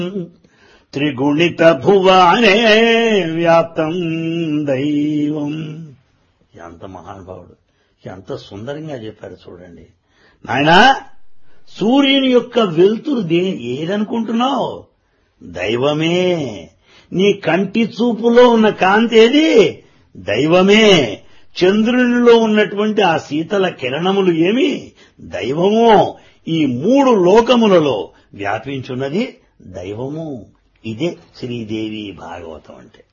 త్రిగుణిత భువనే వ్యాప్తం దైవం ఎంత మహానుభావుడు ఎంత సుందరంగా చెప్పారు చూడండి నాయనా సూర్యుని యొక్క వెలుతురు దే ఏదనుకుంటున్నావు దైవమే నీ కంటి చూపులో ఉన్న కాంతి ఏది దైవమే చంద్రునిలో ఉన్నటువంటి ఆ శీతల కిరణములు ఏమి దైవము ఈ మూడు లోకములలో వ్యాపించున్నది దైవము ఇదే శ్రీదేవి భాగవతం అంటే